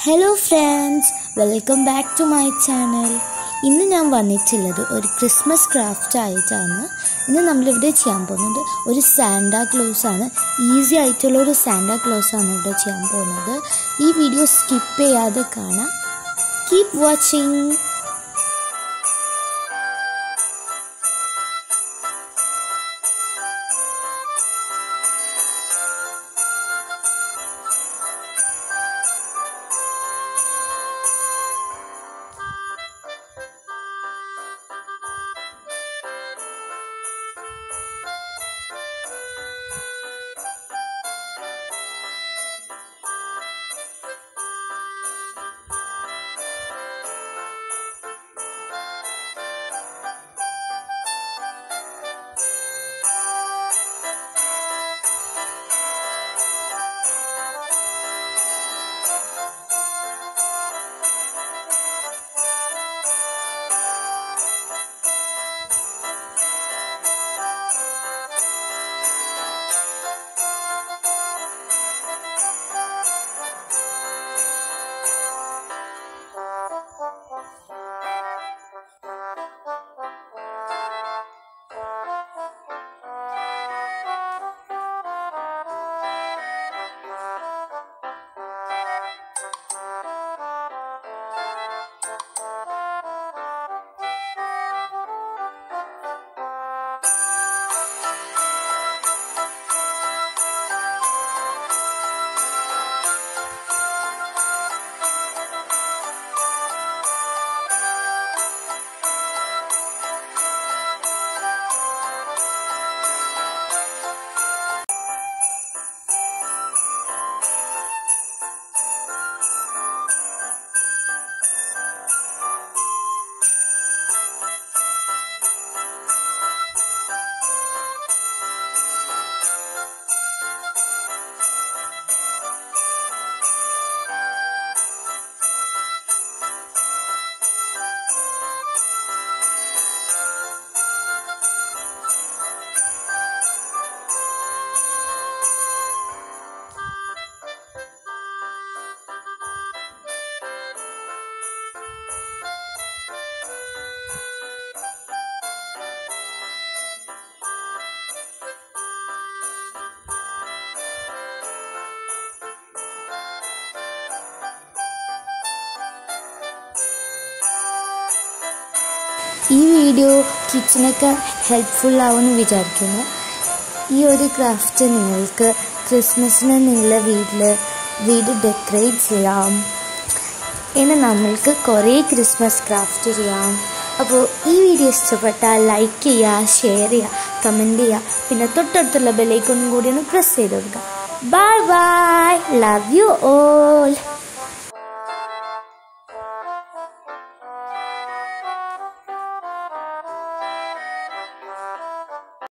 hello friends welcome back to my channel ഇന്ന് ഞാൻ വന്നിട്ടുള്ളത് ഒരു ക്രിസ്മസ് ക്രാഫ്റ്റ് ആയിട്ടാണ് ഇന്ന് നമ്മളിവിടെ ചെയ്യാൻ പോകുന്നത് ഒരു സാന്റാ ക്ലോസ് ആണ് ഈസി ആയിട്ടുള്ള ഒരു സാന്റാ ക്ലോസ് ആണ് ഇവിടെ ചെയ്യാൻ പോകുന്നത് ഈ വീഡിയോ സ്കിപ്പ് ചെയ്യാതെ കാണാം കീപ് വാച്ചിങ് ഈ വീഡിയോ കിച്ചനൊക്കെ ഹെൽപ്ഫുൾ ആവുമെന്ന് വിചാരിക്കുന്നു ഈ ഒരു ക്രാഫ്റ്റ് നിങ്ങൾക്ക് ക്രിസ്മസിന് നിങ്ങളുടെ വീട്ടിൽ വീട് ഡെക്കറേറ്റ് ചെയ്യാം ഇനി നമ്മൾക്ക് കുറേ ക്രിസ്മസ് ക്രാഫ്റ്റ് ചെയ്യാം അപ്പോൾ ഈ വീഡിയോ ഇഷ്ടപ്പെട്ടാൽ ലൈക്ക് ചെയ്യുക ഷെയർ ചെയ്യുക കമൻറ്റ് ചെയ്യുക പിന്നെ തൊട്ടടുത്തുള്ള ബെല്ലൈക്കൊന്നും കൂടി ഒന്ന് പ്രസ് ചെയ്ത് കൊടുക്കുക bye bye love you all